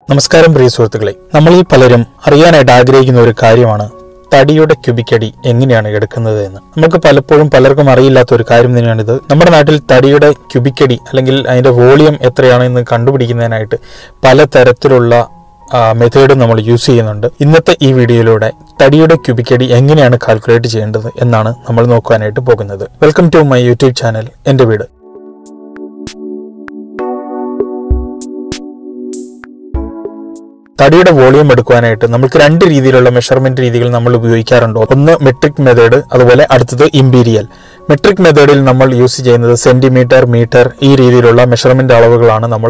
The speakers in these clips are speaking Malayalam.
നമസ്കാരം പ്രിയ സുഹൃത്തുക്കളെ നമ്മളിൽ പലരും അറിയാനായിട്ട് ആഗ്രഹിക്കുന്ന ഒരു കാര്യമാണ് തടിയുടെ ക്യൂബിക്കടി എങ്ങനെയാണ് എടുക്കുന്നത് എന്ന് നമുക്ക് പലപ്പോഴും പലർക്കും അറിയില്ലാത്ത ഒരു കാര്യം തന്നെയാണിത് നമ്മുടെ നാട്ടിൽ തടിയുടെ ക്യൂബിക്കടി അല്ലെങ്കിൽ അതിന്റെ വോളിയം എത്രയാണ് എന്ന് കണ്ടുപിടിക്കുന്നതിനായിട്ട് പലതരത്തിലുള്ള മെത്തേഡും നമ്മൾ യൂസ് ചെയ്യുന്നുണ്ട് ഇന്നത്തെ ഈ വീഡിയോയിലൂടെ തടിയുടെ ക്യൂബിക്കടി എങ്ങനെയാണ് കാൽക്കുലേറ്റ് ചെയ്യേണ്ടത് എന്നാണ് നമ്മൾ നോക്കാനായിട്ട് പോകുന്നത് welcome to my YouTube channel എൻ്റെ വീട് തടിയുടെ വോളിയം എടുക്കുവാനായിട്ട് നമുക്ക് രണ്ട് രീതിയിലുള്ള മെഷർമെന്റ് രീതികൾ നമ്മൾ ഉപയോഗിക്കാറുണ്ട് ഒന്ന് മെട്രിക് മെത്തേഡ് അതുപോലെ അടുത്തത് ഇമ്പീരിയൽ മെട്രിക് മെത്തേഡിൽ നമ്മൾ യൂസ് ചെയ്യുന്നത് സെന്റിമീറ്റർ മീറ്റർ ഈ രീതിയിലുള്ള മെഷർമെന്റ് അളവുകളാണ് നമ്മൾ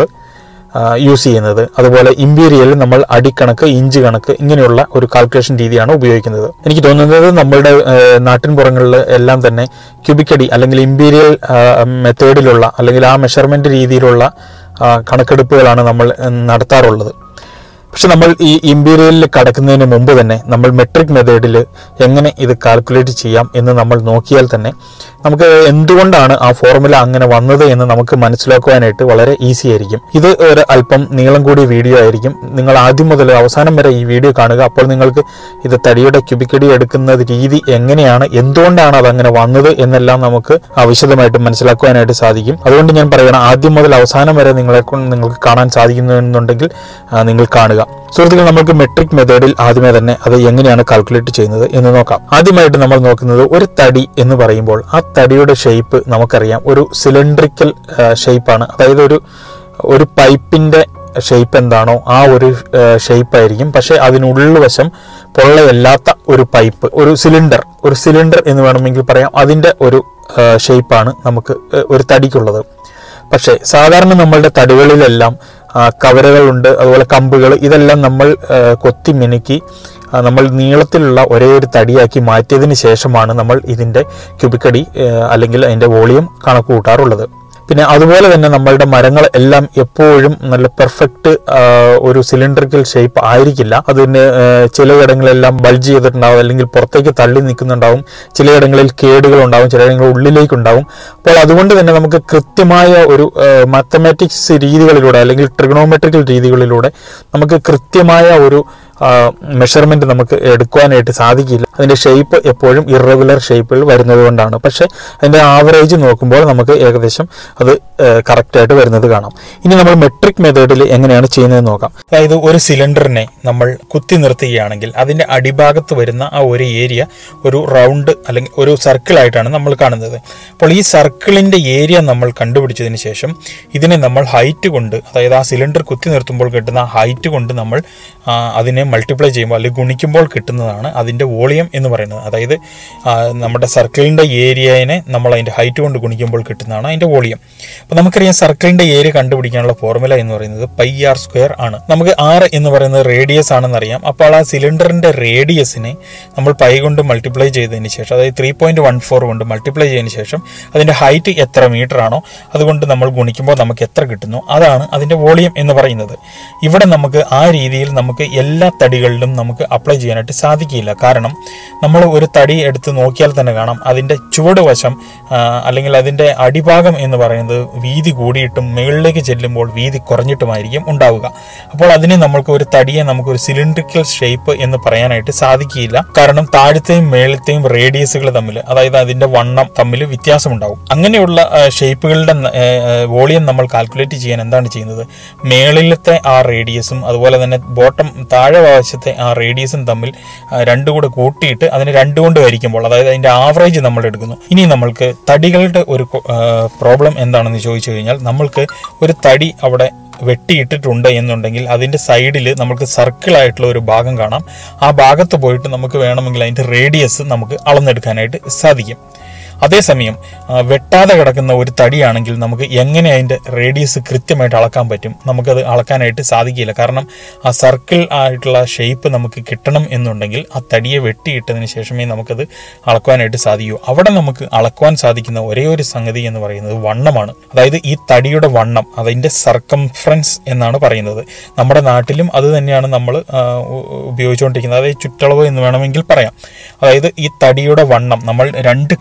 യൂസ് ചെയ്യുന്നത് അതുപോലെ ഇമ്പീരിയലിൽ നമ്മൾ അടിക്കണക്ക് ഇഞ്ച് കണക്ക് ഇങ്ങനെയുള്ള ഒരു കാൽക്കുലേഷൻ രീതിയാണ് ഉപയോഗിക്കുന്നത് എനിക്ക് തോന്നുന്നത് നമ്മളുടെ നാട്ടിൻപുറങ്ങളിൽ എല്ലാം തന്നെ ക്യൂബിക്കടി അല്ലെങ്കിൽ ഇമ്പീരിയൽ മെത്തേഡിലുള്ള അല്ലെങ്കിൽ ആ മെഷർമെന്റ് രീതിയിലുള്ള ആ, കണക്കെടുപ്പുകളാണ് നമ്മൾ ഉം, നടത്താറുള്ളത് പക്ഷെ നമ്മൾ ഈ ഇമ്പീരിയലിൽ കടക്കുന്നതിന് മുമ്പ് തന്നെ നമ്മൾ മെട്രിക് മെത്തേഡിൽ എങ്ങനെ ഇത് കാൽക്കുലേറ്റ് ചെയ്യാം എന്ന് നമ്മൾ നോക്കിയാൽ തന്നെ നമുക്ക് എന്തുകൊണ്ടാണ് ആ ഫോർമുല അങ്ങനെ വന്നത് എന്ന് നമുക്ക് മനസ്സിലാക്കുവാനായിട്ട് വളരെ ഈസി ആയിരിക്കും ഇത് ഒരു അല്പം നീളം കൂടിയ വീഡിയോ ആയിരിക്കും നിങ്ങൾ ആദ്യം മുതൽ അവസാനം വരെ ഈ വീഡിയോ കാണുക അപ്പോൾ നിങ്ങൾക്ക് ഇത് തടിയുടെ ക്യൂബിക്കടി എടുക്കുന്ന രീതി എങ്ങനെയാണ് എന്തുകൊണ്ടാണ് അത് അങ്ങനെ വന്നത് എന്നെല്ലാം നമുക്ക് ആ വിശദമായിട്ട് മനസ്സിലാക്കുവാനായിട്ട് സാധിക്കും അതുകൊണ്ട് ഞാൻ പറയണം ആദ്യം മുതൽ അവസാനം വരെ നിങ്ങളെ കൊണ്ട് നിങ്ങൾക്ക് കാണാൻ സാധിക്കുന്നുണ്ടെങ്കിൽ ആ, നിങ്ങൾ കാണുക സുഹൃത്തുക്കൾ നമുക്ക് മെട്രിക് മെത്തേഡിൽ ആദ്യമേ തന്നെ അത് എങ്ങനെയാണ് കാൽക്കുലേറ്റ് ചെയ്യുന്നത് എന്ന് നോക്കാം ആദ്യമായിട്ട് നമ്മൾ നോക്കുന്നത് ഒരു തടി എന്ന് പറയുമ്പോൾ ആ തടിയുടെ ഷേപ്പ് നമുക്കറിയാം ഒരു സിലിണ്ട്രിക്കൽ ഷേപ്പാണ് അതായത് ഒരു ഒരു പൈപ്പിന്റെ ഷേപ്പ് എന്താണോ ആ ഒരു ഷേപ്പ് ആയിരിക്കും പക്ഷേ അതിനുള്ളിൽ വശം പൊള്ളയല്ലാത്ത ഒരു പൈപ്പ് ഒരു സിലിണ്ടർ ഒരു സിലിണ്ടർ എന്ന് വേണമെങ്കിൽ പറയാം അതിന്റെ ഒരു ഷേപ്പാണ് നമുക്ക് ഏഹ്, ഒരു തടിക്കുള്ളത് പക്ഷേ സാധാരണ നമ്മളുടെ തടികളിലെല്ലാം ആ, കവരകളുണ്ട് അതുപോലെ കമ്പുകൾ ഇതെല്ലാം നമ്മൾ ആ, കൊത്തി മിനുക്കി ആ, നമ്മൾ നീളത്തിലുള്ള ഒരേ ഒരു തടിയാക്കി മാറ്റിയതിന് ശേഷമാണ് നമ്മൾ ഇതിൻ്റെ ക്യൂബിക്കടി ആ, അല്ലെങ്കിൽ അതിൻ്റെ വോളിയം കണക്ക് കൂട്ടാറുള്ളത് പിന്നെ അതുപോലെ തന്നെ നമ്മളുടെ മരങ്ങൾ എല്ലാം എപ്പോഴും നല്ല പെർഫെക്റ്റ് ഒരു സിലിണ്ടറിക്കൽ ഷേപ്പ് ആയിരിക്കില്ല അതിന് ആ, ചിലയിടങ്ങളെല്ലാം ബൾജ് ചെയ്തിട്ടുണ്ടാവും അല്ലെങ്കിൽ പുറത്തേക്ക് തള്ളി നിൽക്കുന്നുണ്ടാവും ചിലയിടങ്ങളിൽ കേടുകൾ ഉണ്ടാവും ചിലയിടങ്ങളിൽ ഉള്ളിലേക്ക് ഉണ്ടാവും അപ്പോൾ അതുകൊണ്ട് തന്നെ നമുക്ക് കൃത്യമായ ഒരു മാത്തമാറ്റിക്സ് രീതികളിലൂടെ അല്ലെങ്കിൽ ട്രിഗണോമെട്രിക്കൽ രീതികളിലൂടെ നമുക്ക് കൃത്യമായ ഒരു മെഷർമെന്റ് നമുക്ക് എടുക്കുവാനായിട്ട് സാധിക്കില്ല അതിന്റെ ഷേപ്പ് എപ്പോഴും ഇറഗുലർ ഷേപ്പിൽ വരുന്നത് കൊണ്ടാണ് പക്ഷെ അതിന്റെ ആവറേജ് നോക്കുമ്പോൾ നമുക്ക് ഏകദേശം അത് കറക്റ്റ് ആയിട്ട് വരുന്നത് കാണാം ഇനി നമ്മൾ മെട്രിക് മെത്തേഡിൽ എങ്ങനെയാണ് ചെയ്യുന്നത് നോക്കാം അതായത് ഒരു സിലിണ്ടറിനെ നമ്മൾ കുത്തി നിർത്തുകയാണെങ്കിൽ അതിന്റെ അടിഭാഗത്ത് വരുന്ന ആ ഒരു ഏരിയ ഒരു റൗണ്ട് അല്ലെങ്കിൽ ഒരു സർക്കിൾ ആയിട്ടാണ് നമ്മൾ കാണുന്നത് അപ്പോൾ ഈ സർക്കിളിന്റെ ഏരിയ നമ്മൾ കണ്ടുപിടിച്ചതിന് ശേഷം ഇതിനെ നമ്മൾ ഹൈറ്റ് കൊണ്ട് അതായത് ആ സിലിണ്ടർ കുത്തി നിർത്തുമ്പോൾ കിട്ടുന്ന ആ ഹൈറ്റ് കൊണ്ട് നമ്മൾ ആ, അതിനെ മൾട്ടിപ്ലൈ ചെയ്യുമ്പോൾ അല്ലെങ്കിൽ ഗുണിക്കുമ്പോൾ കിട്ടുന്നതാണ് അതിൻ്റെ വോളിയം എന്ന് പറയുന്നത് അതായത് ആ, നമ്മുടെ സർക്കിളിൻ്റെ ഏരിയനെ നമ്മൾ അതിൻ്റെ ഹൈറ്റ് കൊണ്ട് ഗുണിക്കുമ്പോൾ കിട്ടുന്നതാണ് അതിൻ്റെ വോളിയം അപ്പോൾ നമുക്കറിയാം സർക്കിളിൻ്റെ ഏരിയ കണ്ടുപിടിക്കാനുള്ള ഫോർമുല എന്ന് പറയുന്നത് പൈ ആർ സ്ക്വയർ ആണ് നമുക്ക് ആർ എന്ന് പറയുന്നത് റേഡിയസ് ആണെന്നറിയാം അപ്പോൾ ആ സിലിണ്ടറിൻ്റെ റേഡിയസിനെ നമ്മൾ പൈ കൊണ്ട് മൾട്ടിപ്ലൈ ചെയ്തതിന് ശേഷം അതായത് ത്രീ പോയിന്റ് വൺ ഫോർ കൊണ്ട് മൾട്ടിപ്ലൈ ചെയ്തതിന് ശേഷം അതിൻ്റെ ഹൈറ്റ് എത്ര മീറ്റർ ആണോ അതുകൊണ്ട് നമ്മൾ ഗുണിക്കുമ്പോൾ നമുക്ക് എത്ര കിട്ടുന്നു അതാണ് അതിൻ്റെ വോളിയം എന്ന് പറയുന്നത് ഇവിടെ നമുക്ക് ആ രീതിയിൽ നമുക്ക് എല്ലാ തടികളിലും നമുക്ക് അപ്ലൈ ചെയ്യാനായിട്ട് സാധിക്കില്ല കാരണം നമ്മൾ ഒരു തടി എടുത്ത് നോക്കിയാൽ തന്നെ കാണാം അതിൻ്റെ ചുവട് വശം ആ, അല്ലെങ്കിൽ അതിൻ്റെ അടിഭാഗം എന്ന് പറയുന്നത് വീതി കൂടിയിട്ടും മുകളിലേക്ക് ചെല്ലുമ്പോൾ വീതി കുറഞ്ഞിട്ടുമായിരിക്കും ഉണ്ടാവുക അപ്പോൾ അതിനെ നമ്മൾക്ക് ഒരു തടിയെ നമുക്ക് ഒരു സിലിണ്ട്രിക്കൽ ഷേപ്പ് എന്ന് പറയാനായിട്ട് സാധിക്കില്ല കാരണം താഴത്തെയും മേളത്തെയും റേഡിയസുകൾ തമ്മിൽ അതായത് അതിന്റെ വണ്ണം തമ്മിൽ വ്യത്യാസമുണ്ടാവും അങ്ങനെയുള്ള ഷേപ്പുകളുടെ വോളിയം നമ്മൾ കാൽക്കുലേറ്റ് ചെയ്യാൻ എന്താണ് ചെയ്യുന്നത് മേളിലത്തെ ആ റേഡിയസും അതുപോലെ തന്നെ ബോട്ടം താഴെ വശത്തെ ആ റേഡിയസും തമ്മിൽ ആ, രണ്ടും കൂടെ കൂട്ടിയിട്ട് അതിനെ രണ്ടു കൊണ്ട് ഹരിക്കുമ്പോൾ അതായത് അതിന്റെ ആവറേജ് നമ്മൾ എടുക്കുന്നു ഇനി നമ്മൾക്ക് തടികളുടെ ഒരു പ്രോബ്ലം എന്താണെന്ന് ചോദിച്ചു കഴിഞ്ഞാൽ നമ്മൾക്ക് ഒരു തടി അവിടെ വെട്ടിയിട്ടിട്ടുണ്ട് എന്നുണ്ടെങ്കിൽ അതിന്റെ സൈഡിൽ നമുക്ക് സർക്കിൾ ആയിട്ടുള്ള ഒരു ഭാഗം കാണാം ആ ഭാഗത്ത് പോയിട്ട് നമുക്ക് വേണമെങ്കിൽ അതിന്റെ റേഡിയസ് നമുക്ക് അളന്നെടുക്കാനായിട്ട് സാധിക്കും അതേസമയം ആ, വെട്ടാതെ കിടക്കുന്ന ഒരു തടിയാണെങ്കിൽ നമുക്ക് എങ്ങനെ അതിൻ്റെ റേഡിയസ് കൃത്യമായിട്ട് അളക്കാൻ പറ്റും നമുക്കത് അളക്കാനായിട്ട് സാധിക്കില്ല കാരണം ആ സർക്കിൾ ആയിട്ടുള്ള ഷേപ്പ് നമുക്ക് കിട്ടണം എന്നുണ്ടെങ്കിൽ ആ തടിയെ വെട്ടിയിട്ടതിന് ശേഷമേ നമുക്കത് അളക്കുവാനായിട്ട് സാധിക്കൂ അവിടെ നമുക്ക് അളക്കുവാൻ സാധിക്കുന്ന ഒരേ ഒരു സംഗതി എന്ന് പറയുന്നത് വണ്ണമാണ് അതായത് ഈ തടിയുടെ വണ്ണം അതിൻ്റെ സർക്കംഫറൻസ് എന്നാണ് പറയുന്നത് നമ്മുടെ നാട്ടിലും അത് തന്നെയാണ് നമ്മൾ ഉപയോഗിച്ചുകൊണ്ടിരിക്കുന്നത് അതായത് ചുറ്റളവ് എന്ന് വേണമെങ്കിൽ പറയാം അതായത് ഈ തടിയുടെ വണ്ണം നമ്മൾ രണ്ട് കൈകൾ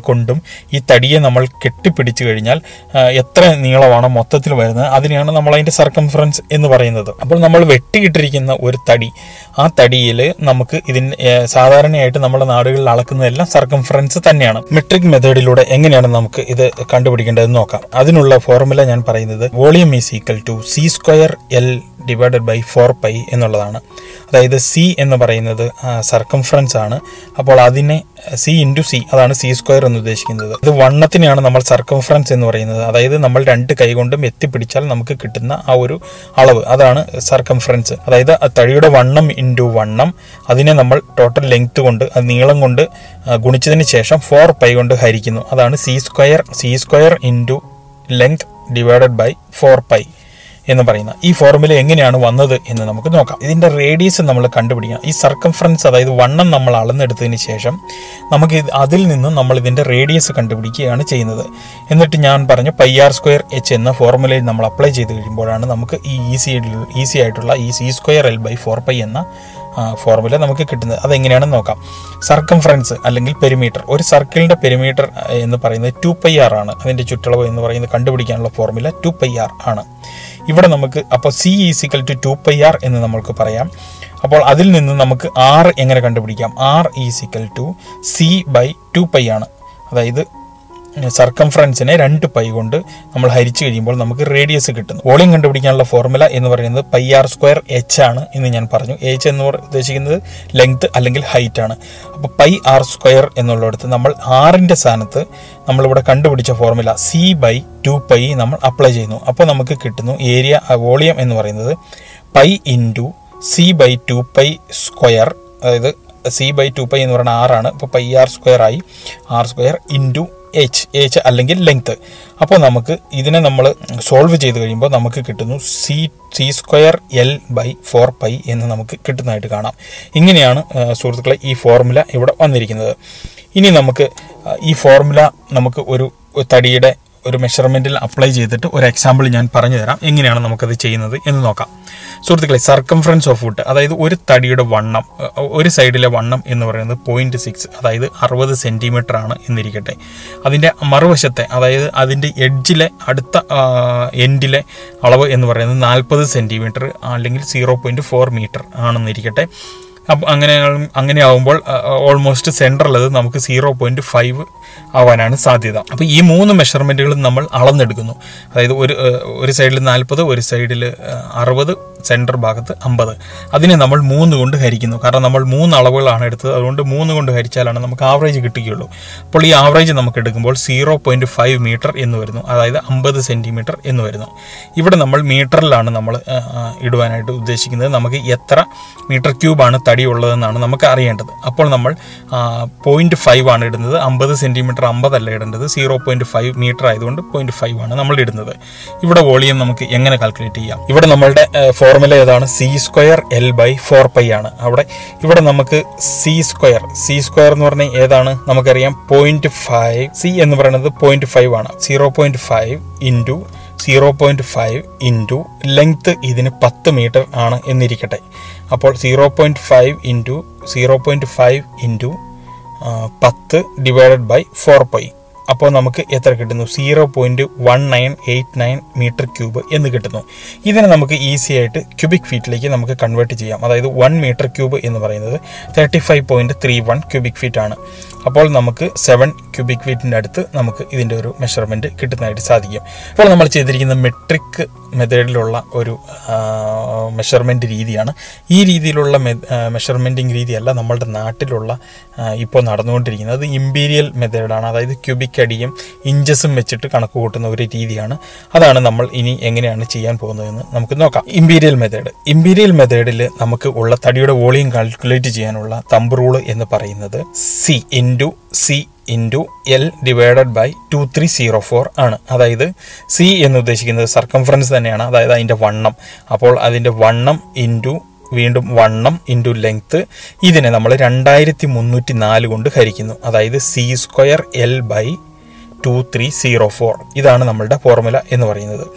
കൊണ്ടും ഈ തടിയെ നമ്മൾ കെട്ടിപ്പിടിച്ചു കഴിഞ്ഞാൽ ആ, എത്ര നീളമാണ് മൊത്തത്തിൽ വരുന്നത് അതിനെയാണ് നമ്മൾ അതിന്റെ സർക്കംഫറൻസ് എന്ന് പറയുന്നത് അപ്പോൾ നമ്മൾ വെട്ടിയിട്ടിരിക്കുന്ന ഒരു തടി ആ തടിയിൽ നമുക്ക് ഇതിന് ഏ, സാധാരണയായിട്ട് നമ്മുടെ നാടുകളിൽ അളക്കുന്നതെല്ലാം സർക്കംഫറൻസ് തന്നെയാണ് മെട്രിക് മെത്തേഡിലൂടെ എങ്ങനെയാണ് നമുക്ക് ഇത് കണ്ടുപിടിക്കേണ്ടതെന്ന് നോക്കാം അതിനുള്ള ഫോർമുല ഞാൻ പറയുന്നത് volume is equal to C square L divided by four pi എന്നുള്ളതാണ് അതായത് സി എന്ന് പറയുന്നത് സർക്കംഫറൻസ് ആണ് അപ്പോൾ അതിനെ സി ഇൻറ്റു സി അതാണ് സി സ്ക്വയർ എന്ന് ഉദ്ദേശിക്കുന്നത് ഇത് വണ്ണത്തിനെയാണ് നമ്മൾ സർക്കംഫറൻസ് എന്ന് പറയുന്നത് അതായത് നമ്മൾ രണ്ട് കൈ കൊണ്ടും എത്തിപ്പിടിച്ചാൽ നമുക്ക് കിട്ടുന്ന ആ ഒരു അളവ് അതാണ് സർക്കംഫറൻസ് അതായത് ആ തടിയുടെ വണ്ണം ഇൻറ്റു വണ്ണം അതിനെ നമ്മൾ ടോട്ടൽ ലെങ്ത് കൊണ്ട് അത് നീളം കൊണ്ട് ആ, ഗുണിച്ചതിന് ശേഷം ഫോർ പൈ കൊണ്ട് ഹരിക്കുന്നു അതാണ് C square C square into length divided by four pi എന്ന് പറയുന്ന ഈ ഫോർമുല എങ്ങനെയാണ് വന്നത് എന്ന് നമുക്ക് നോക്കാം ഇതിന്റെ റേഡിയസ് നമ്മൾ കണ്ടുപിടിക്കണം ഈ സർക്കംഫറൻസ് അതായത് വണ്ണം നമ്മൾ അളന്നെടുത്തതിന് ശേഷം നമുക്ക് ഇത് അതിൽ നിന്നും നമ്മൾ ഇതിന്റെ റേഡിയസ് കണ്ടുപിടിക്കുകയാണ് ചെയ്യുന്നത് എന്നിട്ട് ഞാൻ പറഞ്ഞ പൈ ആർ സ്ക്വയർ എച്ച് എന്ന ഫോർമുലയിൽ നമ്മൾ അപ്ലൈ ചെയ്ത് കഴിയുമ്പോഴാണ് നമുക്ക് ഈ ഈസി ഈസി ആയിട്ടുള്ള ഈ C square L by four pi എന്ന ഫോർമുല നമുക്ക് കിട്ടുന്നത് അതെങ്ങനെയാണെന്ന് നോക്കാം സർക്കംഫറൻസ് അല്ലെങ്കിൽ പെരിമീറ്റർ ഒരു സർക്കിളിന്റെ പെരിമീറ്റർ എന്ന് പറയുന്നത് ടു പൈ ആർ ആണ് അതിന്റെ ചുറ്റളവ് എന്ന് പറയുന്നത് കണ്ടുപിടിക്കാനുള്ള ഫോർമുല ടു പൈ ആർ ആണ് ഇവിടെ നമുക്ക് അപ്പോൾ C is equal to two pi R എന്ന് നമുക്ക് പറയാം അപ്പോൾ അതിൽ നിന്ന് നമുക്ക് ആർ എങ്ങനെ കണ്ടുപിടിക്കാം R is equal to C by two pi ആണ് അതായത് സർക്കംഫറൻസിനെ രണ്ട് പൈ കൊണ്ട് നമ്മൾ ഹരിച്ചു കഴിയുമ്പോൾ നമുക്ക് റേഡിയസ് കിട്ടുന്നു വോളിയം കണ്ടുപിടിക്കാനുള്ള ഫോർമുല എന്ന് പറയുന്നത് പൈ ആർ സ്ക്വയർ എച്ച് ആണ് എന്ന് ഞാൻ പറഞ്ഞു എച്ച് എന്ന് പറ- ഉദ്ദേശിക്കുന്നത് ലെങ്ത് അല്ലെങ്കിൽ ഹൈറ്റ് ആണ് അപ്പോൾ പൈ ആർ സ്ക്വയർ എന്നുള്ളിടത്ത് നമ്മൾ ആറിന്റെ സ്ഥാനത്ത് നമ്മളിവിടെ കണ്ടുപിടിച്ച formula C by two pi നമ്മൾ അപ്ലൈ ചെയ്യുന്നു അപ്പോൾ നമുക്ക് കിട്ടുന്നു ഏരിയ വോളിയം എന്ന് പറയുന്നത് pi into C by two pi square അതായത് സി ബൈ ടു പൈ എന്ന് പറയുന്നത് ആറാണ് ഇപ്പോൾ പൈ ആർ സ്ക്വയർ ആയി R square into H H അല്ലെങ്കിൽ ലെങ്ത് അപ്പോൾ നമുക്ക് ഇതിനെ നമ്മൾ സോൾവ് ചെയ്ത് കഴിയുമ്പോൾ നമുക്ക് കിട്ടുന്നു C C square L by four pi എന്ന് നമുക്ക് കിട്ടുന്നതായിട്ട് കാണാം ഇങ്ങനെയാണ് ആ, സുഹൃത്തുക്കളെ ഈ ഫോർമുല ഇവിടെ വന്നിരിക്കുന്നത് ഇനി നമുക്ക് ആ, ഈ ഫോർമുല നമുക്ക് ഒരു ഒരു തടിയുടെ ഒരു മെഷർമെൻറ്റിൽ അപ്ലൈ ചെയ്തിട്ട് ഒരു എക്സാമ്പിൾ ഞാൻ പറഞ്ഞു തരാം എങ്ങനെയാണ് നമുക്കത് ചെയ്യുന്നത് എന്ന് നോക്കാം സുഹൃത്തുക്കളെ സർക്കംഫറൻസ് ഓഫ് വുഡ് അതായത് ഒരു തടിയുടെ വണ്ണം അഹ് ഒരു സൈഡിലെ വണ്ണം എന്ന് പറയുന്നത് പോയിന്റ് സിക്സ് അതായത് അറുപത് സെൻറ്റിമീറ്റർ ആണ് എന്നിരിക്കട്ടെ അതിൻ്റെ മറുവശത്തെ അതായത് അതിൻ്റെ എഡ്ജിലെ അടുത്ത എൻഡിലെ അളവ് എന്ന് പറയുന്നത് നാൽപ്പത് സെൻറ്റിമീറ്റർ അല്ലെങ്കിൽ സീറോ പോയിൻറ്റ് ഫോർ മീറ്റർ ആണെന്നിരിക്കട്ടെ അപ്പം അങ്ങനെ അങ്ങനെ ആവുമ്പോൾ ഓൾമോസ്റ്റ് സെൻട്രൽ അത് നമുക്ക് സീറോ പോയിന്റ് ഫൈവ് ആവാനാണ് സാധ്യത അപ്പോൾ ഈ മൂന്ന് മെഷർമെൻറ്റുകളും നമ്മൾ അളന്നെടുക്കുന്നു അതായത് ഒരു ആ, ഒരു സൈഡിൽ നാൽപ്പത് ഒരു സൈഡിൽ അറുപത് സെൻറ്റർ ഭാഗത്ത് അമ്പത് അതിനെ നമ്മൾ മൂന്ന് കൊണ്ട് ഹരിക്കുന്നു കാരണം നമ്മൾ മൂന്ന് അളവുകളാണ് എടുത്തത് അതുകൊണ്ട് മൂന്ന് കൊണ്ട് ഹരിച്ചാലാണ് നമുക്ക് ആവറേജ് കിട്ടുകയുള്ളൂ അപ്പോൾ ഈ ആവറേജ് നമുക്ക് എടുക്കുമ്പോൾ സീറോ പോയിന്റ് ഫൈവ് മീറ്റർ എന്ന് വരുന്നു അതായത് അമ്പത് സെൻറ്റിമീറ്റർ എന്ന് വരുന്നു ഇവിടെ നമ്മൾ മീറ്ററിലാണ് നമ്മൾ ആ, ആ, ഇടുവാനായിട്ട് ഉദ്ദേശിക്കുന്നത് നമുക്ക് എത്ര മീറ്റർ ക്യൂബാണ് തടി ഉള്ളതെന്നാണ് നമുക്ക് അറിയേണ്ടത് അപ്പോൾ നമ്മൾ പോയിന്റ് ഫൈവ് ആണ് ഇടുന്നത് അമ്പത് സെൻറ്റിമീറ്റർ അമ്പതല്ല ഇടേണ്ടത് സീറോ പോയിന്റ് ഫൈവ് മീറ്റർ ആയതുകൊണ്ട് പോയിന്റ് ഫൈവ് ആണ് നമ്മൾ ഇടുന്നത് ഇവിടെ വോളിയം നമുക്ക് എങ്ങനെ കാൽക്കുലേറ്റ് ചെയ്യാം ഇവിടെ നമ്മളുടെ ഫോർമുല ഏതാണ് C square L by four pi ആണ് അവിടെ ഇവിടെ നമുക്ക് സി സ്ക്വയർ സി സ്ക്വയർ എന്ന് പറഞ്ഞാൽ ഏതാണ് നമുക്കറിയാം പോയിന്റ് ഫൈവ് സി എന്ന് പറയുന്നത് പോയിന്റ് ഫൈവ് ആണ് zero point five into zero point five into length ഇതിന് പത്ത് മീറ്റർ ആണ് എന്നിരിക്കട്ടെ അപ്പോൾ zero point five into zero point five into പത്ത് ഡിവൈഡഡ് ബൈ ഫോർ പൈ അപ്പോൾ നമുക്ക് എത്ര കിട്ടുന്നു zero point one nine eight nine metre cube എന്ന് കിട്ടുന്നു ഇതിനെ നമുക്ക് ഈസി ആയിട്ട് ക്യൂബിക് ഫീറ്റിലേക്ക് നമുക്ക് കൺവേർട്ട് ചെയ്യാം അതായത് വൺ മീറ്റർ ക്യൂബ് എന്ന് പറയുന്നത് thirty five point three one cubic feet ആണ് അപ്പോൾ നമുക്ക് സെവൻ ക്യൂബിക് ഫീറ്റിൻ്റെ അടുത്ത് നമുക്ക് ഇതിൻ്റെ ഒരു മെഷർമെൻറ്റ് കിട്ടുന്നതായിട്ട് സാധിക്കും അപ്പോൾ നമ്മൾ ചെയ്തിരിക്കുന്ന മെട്രിക് മെത്തേഡിലുള്ള ഒരു മെഷർമെൻറ്റ് രീതിയാണ് ഈ രീതിയിലുള്ള മെഷർമെൻറ്റിങ് രീതിയല്ല നമ്മളുടെ നാട്ടിലുള്ള ആ, ഇപ്പോൾ നടന്നുകൊണ്ടിരിക്കുന്നത് അത് ഇമ്പീരിയൽ മെത്തേഡാണ് അതായത് ക്യൂബിക് അടിയും ഇഞ്ചസും വെച്ചിട്ട് കണക്ക് കൂട്ടുന്ന ഒരു രീതിയാണ് അതാണ് നമ്മൾ ഇനി എങ്ങനെയാണ് ചെയ്യാൻ പോകുന്നതെന്ന് നമുക്ക് നോക്കാം ഇമ്പീരിയൽ മെത്തേഡ് ഇമ്പീരിയൽ മെത്തേഡിൽ നമുക്ക് ഉള്ള തടിയുടെ വോളിയം കാൽക്കുലേറ്റ് ചെയ്യാനുള്ള തമ്പ് റൂള് എന്ന് പറയുന്നത് C into C into L divided by two three zero four ആണ് അതായത് സി എന്ന് ഉദ്ദേശിക്കുന്നത് സർക്കംഫറൻസ് തന്നെയാണ് അതായത് അതിൻ്റെ വണ്ണം അപ്പോൾ അതിൻ്റെ വണ്ണം ഇൻറ്റു വീണ്ടും വണ്ണം ഇൻറ്റു ലെങ്ത്ത് ഇതിനെ നമ്മൾ രണ്ടായിരത്തി മുന്നൂറ്റി നാല് കൊണ്ട് ഹരിക്കുന്നു അതായത് C square L by two three zero four ഇതാണ് നമ്മളുടെ ഫോർമുല എന്ന് പറയുന്നത്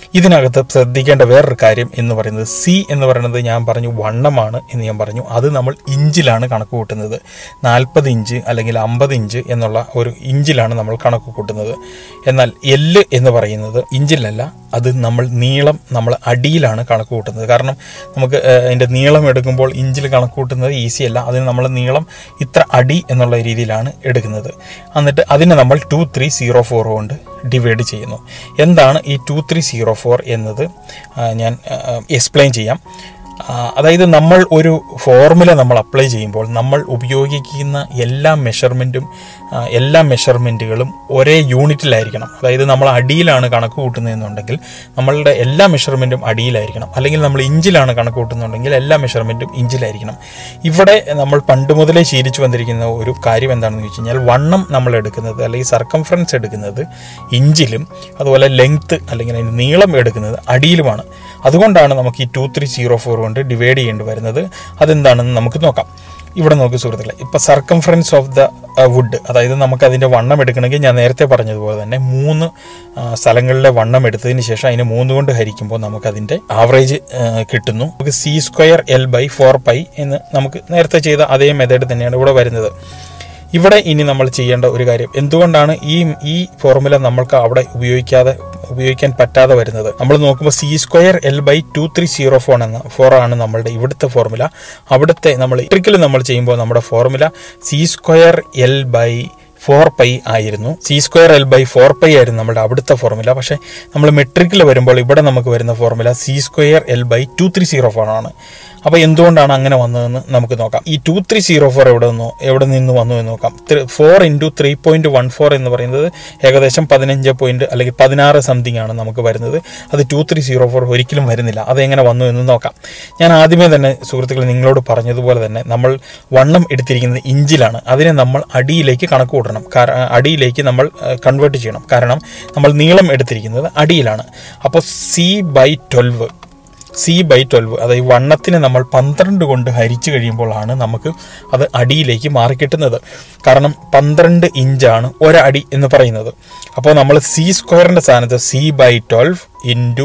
ഇതിനകത്ത് ശ്രദ്ധിക്കേണ്ട വേറൊരു കാര്യം എന്ന് പറയുന്നത് സി എന്ന് പറയുന്നത് ഞാൻ പറഞ്ഞു വണ്ണമാണ് എന്ന് ഞാൻ പറഞ്ഞു അത് നമ്മൾ ഇഞ്ചിലാണ് കണക്ക് കൂട്ടുന്നത് നാൽപ്പത് ഇഞ്ച് അല്ലെങ്കിൽ അമ്പത് ഇഞ്ച് എന്നുള്ള ഒരു ഇഞ്ചിലാണ് നമ്മൾ കണക്ക് കൂട്ടുന്നത് എന്നാൽ എല്ല് എന്ന് പറയുന്നത് ഇഞ്ചിലല്ല അത് നമ്മൾ നീളം നമ്മൾ അടിയിലാണ് കണക്ക് കൂട്ടുന്നത് കാരണം നമുക്ക് ഏഹ്, അതിൻ്റെ നീളം എടുക്കുമ്പോൾ ഇഞ്ചിൽ കണക്ക് കൂട്ടുന്നത് ഈസി അല്ല അതിന് നമ്മൾ നീളം ഇത്ര അടി എന്നുള്ള രീതിയിലാണ് എടുക്കുന്നത് എന്നിട്ട് അതിനെ നമ്മൾ ടു ത്രീ സീറോ ഫോർ കൊണ്ട് ഡിവൈഡ് ചെയ്യുന്നു എന്താണ് ഈ ടു ത്രീ സീറോ ഫോർ എന്നത് ആ, ഞാൻ എക്സ്പ്ലെയിൻ ചെയ്യാം ആ, അതായത് നമ്മൾ ഒരു ഫോർമുല നമ്മൾ അപ്ലൈ ചെയ്യുമ്പോൾ നമ്മൾ ഉപയോഗിക്കുന്ന എല്ലാ മെഷർമെൻറ്റും എല്ലാ മെഷർമെൻറ്റുകളും ഒരേ യൂണിറ്റിലായിരിക്കണം അതായത് നമ്മൾ അടിയിലാണ് കണക്ക് കൂട്ടുന്നതെന്നുണ്ടെങ്കിൽ നമ്മളുടെ എല്ലാ മെഷർമെൻറ്റും അടിയിലായിരിക്കണം അല്ലെങ്കിൽ നമ്മൾ ഇഞ്ചിലാണ് കണക്ക് കൂട്ടുന്നുണ്ടെങ്കിൽ എല്ലാ മെഷർമെൻറ്റും ഇഞ്ചിലായിരിക്കണം ഇവിടെ നമ്മൾ പണ്ട് മുതലേ ശീലിച്ചു വന്നിരിക്കുന്ന ഒരു കാര്യം എന്താണെന്ന് വെച്ച് കഴിഞ്ഞാൽ വണ്ണം നമ്മൾ എടുക്കുന്നത് അല്ലെങ്കിൽ സർക്കംഫറൻസ് എടുക്കുന്നത് ഇഞ്ചിലും അതുപോലെ ലെങ്ത്ത് അല്ലെങ്കിൽ അതിൻ്റെ നീളം എടുക്കുന്നത് അടിയിലുമാണ് അതുകൊണ്ടാണ് നമുക്ക് ഈ ടു ത്രീ സീറോ ഫോർ കൊണ്ട് ഡിവൈഡ് ചെയ്യേണ്ടി വരുന്നത് അതെന്താണെന്ന് നമുക്ക് നോക്കാം ഇവിടെ നോക്കി സുഹൃത്തുക്കളെ ഇപ്പോൾ സർക്കംഫറൻസ് ഓഫ് ദ വുഡ് അതായത് നമുക്ക് അതിൻ്റെ വണ്ണം എടുക്കണമെങ്കിൽ ഞാൻ നേരത്തെ പറഞ്ഞതുപോലെ തന്നെ മൂന്ന് ആ, സ്ഥലങ്ങളിലെ വണ്ണം എടുത്തതിന് ശേഷം അതിനെ മൂന്ന് കൊണ്ട് ഹരിക്കുമ്പോൾ നമുക്ക് അതിൻ്റെ ആവറേജ് കിട്ടുന്നു നമുക്ക് C square L by four pi എന്ന് നമുക്ക് നേരത്തെ ചെയ്ത അതേ മെത്തേഡ് തന്നെയാണ് ഇവിടെ വരുന്നത് ഇവിടെ ഇനി നമ്മൾ ചെയ്യേണ്ട ഒരു കാര്യം എന്തുകൊണ്ടാണ് ഈ ഈ ഫോർമുല നമ്മൾക്ക് അവിടെ ഉപയോഗിക്കാതെ ഉപയോഗിക്കാൻ പറ്റാതെ വരുന്നത് നമ്മൾ നോക്കുമ്പോൾ C square L by two three zero four എന്ന ഫോർ ആണ് നമ്മളുടെ ഇവിടുത്തെ ഫോർമുല അവിടുത്തെ നമ്മൾ ഇലക്ട്രിക്കൽ നമ്മൾ ചെയ്യുമ്പോൾ നമ്മുടെ formula C square L by four pi ആയിരുന്നു C square L by four pi ആയിരുന്നു നമ്മുടെ അവിടുത്തെ ഫോർമുല പക്ഷേ നമ്മൾ മെട്രിക്കിൽ വരുമ്പോൾ ഇവിടെ നമുക്ക് വരുന്ന formula C square L by two three zero four ആണ് അപ്പോൾ എന്തുകൊണ്ടാണ് അങ്ങനെ വന്നതെന്ന് നമുക്ക് നോക്കാം ഈ ടു ത്രീ സീറോ ഫോർ എവിടെ നിന്നോ എവിടെ നിന്ന് വന്നു എന്ന് നോക്കാം four into three point one four എന്ന് പറയുന്നത് ഏകദേശം പതിനഞ്ച് പോയിൻറ്റ് അല്ലെങ്കിൽ പതിനാറ് സംതിങ് ആണ് നമുക്ക് വരുന്നത് അത് ടു ത്രീ സീറോ ഫോർ ഒരിക്കലും വരുന്നില്ല അതെങ്ങനെ വന്നു എന്ന് നോക്കാം ഞാൻ ആദ്യമേ തന്നെ സുഹൃത്തുക്കൾ നിങ്ങളോട് പറഞ്ഞതുപോലെ തന്നെ നമ്മൾ വണ്ണം എടുത്തിരിക്കുന്നത് ഇഞ്ചിലാണ് അതിനെ നമ്മൾ അടിയിലേക്ക് കണക്ക് കൂട്ടണം കാരണം അടിയിലേക്ക് നമ്മൾ കൺവേർട്ട് ചെയ്യണം കാരണം നമ്മൾ നീളം എടുത്തിരിക്കുന്നത് അടിയിലാണ് അപ്പോൾ C by twelve C by twelve അതായത് വണ്ണത്തിന് നമ്മൾ പന്ത്രണ്ട് കൊണ്ട് ഹരിച്ചു കഴിയുമ്പോഴാണ് നമുക്ക് അത് അടിയിലേക്ക് മാറിക്കിട്ടുന്നത് കാരണം പന്ത്രണ്ട് ഇഞ്ചാണ് ഒരടി എന്ന് പറയുന്നത് അപ്പോൾ നമ്മൾ സി സ്ക്വയറിൻ്റെ സ്ഥാനത്ത് C by twelve into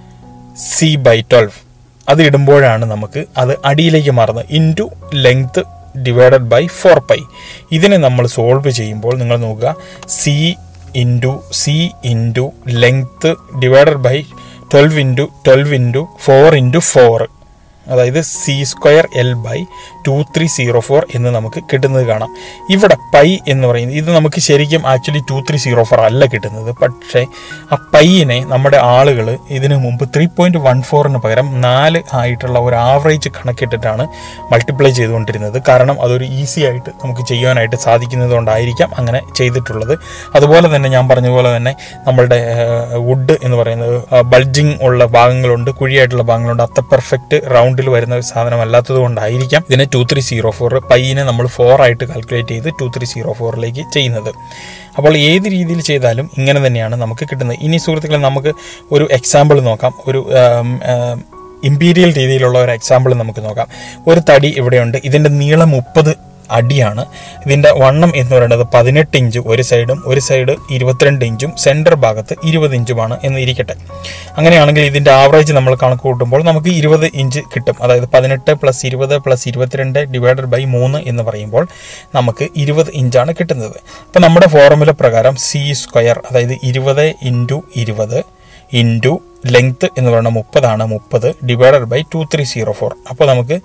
C by twelve അത് ഇടുമ്പോഴാണ് നമുക്ക് അത് അടിയിലേക്ക് മാറുന്നത് into length divided by four pi ഇതിനെ നമ്മൾ സോൾവ് ചെയ്യുമ്പോൾ നിങ്ങൾ നോക്കുക C into C into length divided by twelve into twelve into four into four അതായത് C square L by two three zero four എന്ന് നമുക്ക് കിട്ടുന്നത് കാണാം ഇവിടെ പൈ എന്ന് പറയുന്നത് ഇത് നമുക്ക് ശരിക്കും actually two three zero four അല്ല കിട്ടുന്നത് പക്ഷേ ആ പൈയിനെ നമ്മുടെ ആളുകൾ ഇതിനു മുമ്പ് ത്രീ പോയിൻറ്റ് വൺ ഫോറിന് പകരം നാല് ആയിട്ടുള്ള ഒരു ആവറേജ് കണക്കിട്ടിട്ടാണ് മൾട്ടിപ്ലൈ ചെയ്തുകൊണ്ടിരുന്നത് കാരണം അതൊരു ഈസി ആയിട്ട് നമുക്ക് ചെയ്യാനായിട്ട് സാധിക്കുന്നത് കൊണ്ടായിരിക്കാം അങ്ങനെ ചെയ്തിട്ടുള്ളത് അതുപോലെ തന്നെ ഞാൻ പറഞ്ഞതുപോലെ തന്നെ നമ്മളുടെ വുഡ് എന്ന് പറയുന്നത് ബൾജിങ് ഉള്ള ഭാഗങ്ങളുണ്ട് കുഴിയായിട്ടുള്ള ഭാഗങ്ങളുണ്ട് അത്ര പെർഫെക്റ്റ് റൗണ്ടിൽ വരുന്ന ഒരു സാധനം അല്ലാത്തത് കൊണ്ടായിരിക്കാം ഇതിനെ ടു ത്രീ സീറോ ഫോർ പൈനെ നമ്മൾ ഫോർ ആയിട്ട് കാൽക്കുലേറ്റ് ചെയ്ത് ടു ത്രീ സീറോ ഫോറിലേക്ക് ചെയ്യുന്നത് അപ്പോൾ ഏത് രീതിയിൽ ചെയ്താലും ഇങ്ങനെ തന്നെയാണ് നമുക്ക് കിട്ടുന്നത് ഇനി സുഹൃത്തുക്കളെ നമുക്ക് ഒരു എക്സാമ്പിൾ നോക്കാം ഒരു ആം, ആം, ഇമ്പീരിയൽ രീതിയിലുള്ള ഒരു എക്സാമ്പിൾ നമുക്ക് നോക്കാം ഒരു തടി ഇവിടെയുണ്ട് ഇതിൻ്റെ നീളം മുപ്പത് അടിയാണ് ഇതിൻ്റെ വണ്ണം എന്ന് പറയുന്നത് പതിനെട്ട് ഇഞ്ച് ഒരു സൈഡും ഒരു സൈഡ് ഇരുപത്തിരണ്ട് ഇഞ്ചും സെൻറ്റർ ഭാഗത്ത് ഇരുപത് ഇഞ്ചുമാണ് എന്ന് ഇരിക്കട്ടെ അങ്ങനെയാണെങ്കിൽ ഇതിൻ്റെ ആവറേജ് നമ്മൾ കണക്ക് കൂട്ടുമ്പോൾ നമുക്ക് ഇരുപത് ഇഞ്ച് കിട്ടും അതായത് പതിനെട്ട് പ്ലസ് ഇരുപത് പ്ലസ് ഇരുപത്തിരണ്ട് ഡിവൈഡഡ് ബൈ മൂന്ന് എന്ന് പറയുമ്പോൾ നമുക്ക് ഇരുപത് ഇഞ്ചാണ് കിട്ടുന്നത് അപ്പോൾ നമ്മുടെ ഫോർമുല പ്രകാരം സി സ്ക്വയർ അതായത് ഇരുപത് ഇൻറ്റു ഇരുപത് ഇൻറ്റു ലെങ്ത്ത് എന്ന് പറയുന്നത് മുപ്പതാണ് മുപ്പത് divided by two three zero four അപ്പോൾ നമുക്ക്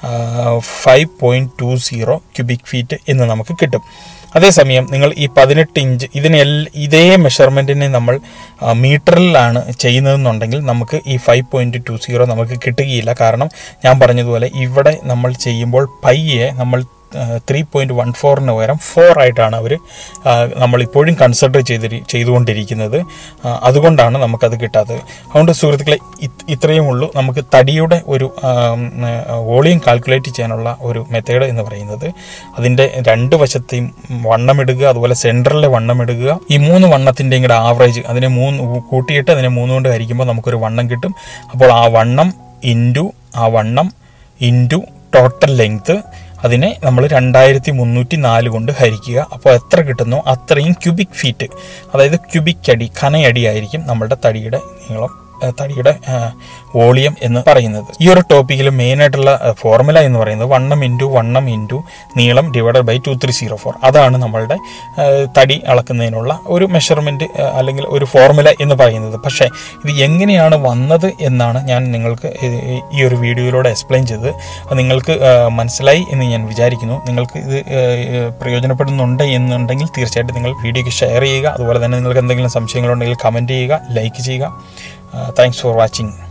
five point two zero cubic feet എന്ന് നമുക്ക് കിട്ടും അതേസമയം നിങ്ങൾ ഈ പതിനെട്ട് ഇഞ്ച് ഇതിനെ എൽ- ഇതേ മെഷർമെൻറ്റിനെ നമ്മൾ ആ, മീറ്ററിലാണ് ചെയ്യുന്നതെന്നുണ്ടെങ്കിൽ നമുക്ക് ഈ ഫൈവ് പോയിൻറ്റ് ടു സീറോ നമുക്ക് കിട്ടുകയില്ല കാരണം ഞാൻ പറഞ്ഞതുപോലെ ഇവിടെ നമ്മൾ ചെയ്യുമ്പോൾ പയ്യെ നമ്മൾ ത്രീ പോയിൻറ്റ് വൺ ഫോറിന് പകരം ഫോർ ആയിട്ടാണ് അവർ നമ്മൾ ഇപ്പോഴും കൺസിഡർ ചെയ്തി ചെയ്തുകൊണ്ടിരിക്കുന്നത് ആ, അതുകൊണ്ടാണ് നമുക്കത് കിട്ടാത്തത് അതുകൊണ്ട് സുഹൃത്തുക്കളെ ഇത് ഇത്രയും ഉള്ളൂ നമുക്ക് തടിയുടെ ഒരു വോളിയം കാൽക്കുലേറ്റ് ചെയ്യാനുള്ള ഒരു മെത്തേഡ് എന്ന് പറയുന്നത് അതിൻ്റെ രണ്ട് വശത്തെയും വണ്ണമിടുക അതുപോലെ സെൻറ്ററിലെ വണ്ണമിടുക ഈ മൂന്ന് വണ്ണത്തിൻ്റെയും കൂടെ ആവറേജ് അതിനെ മൂന്ന് കൂട്ടിയിട്ട് അതിനെ മൂന്ന് കൊണ്ട് ഹരിക്കുമ്പോൾ നമുക്കൊരു വണ്ണം കിട്ടും അപ്പോൾ ആ വണ്ണം ഇൻറ്റു ആ വണ്ണം ഇൻറ്റു ടോട്ടൽ ലെങ്ത്ത് അതിനെ നമ്മൾ രണ്ടായിരത്തി മുന്നൂറ്റി നാല് കൊണ്ട് ഹരിക്കുക അപ്പോൾ എത്ര കിട്ടുന്നോ അത്രയും ക്യൂബിക് ഫീറ്റ് അതായത് ക്യൂബിക് അടി ഖനയടി ആയിരിക്കും നമ്മളുടെ തടിയുടെ നീളം ആ, തടിയുടെ വോളിയം എന്ന് പറയുന്നത് ഈ ഒരു ടോപ്പിക്കിൽ മെയിൻ ആയിട്ടുള്ള ഫോർമുല എന്ന് പറയുന്നത് വണ്ണം ഇൻറ്റു വണ്ണം ഇൻറ്റു നീളം divided by two three zero four അതാണ് നമ്മളുടെ ആ, തടി അളക്കുന്നതിനുള്ള ഒരു മെഷർമെൻറ്റ് അല്ലെങ്കിൽ ഒരു ഫോർമുല എന്ന് പറയുന്നത് പക്ഷേ ഇത് എങ്ങനെയാണ് വന്നത് എന്നാണ് ഞാൻ നിങ്ങൾക്ക് ഈ- ഈ ഒരു വീഡിയോയിലൂടെ എക്സ്പ്ലെയിൻ ചെയ്തത് അത് നിങ്ങൾക്ക് ആ, മനസ്സിലായി എന്ന് ഞാൻ വിചാരിക്കുന്നു നിങ്ങൾക്ക് ഇത് ആ, പ്രയോജനപ്പെടുന്നുണ്ട് എന്നുണ്ടെങ്കിൽ തീർച്ചയായിട്ടും നിങ്ങൾ വീഡിയോയ്ക്ക് ഷെയർ ചെയ്യുക അതുപോലെ തന്നെ നിങ്ങൾക്ക് എന്തെങ്കിലും സംശയങ്ങളുണ്ടെങ്കിൽ കമൻറ്റ് ചെയ്യുക ലൈക്ക് ചെയ്യുക താങ്ക്സ് ഫോർ വാച്ചിങ്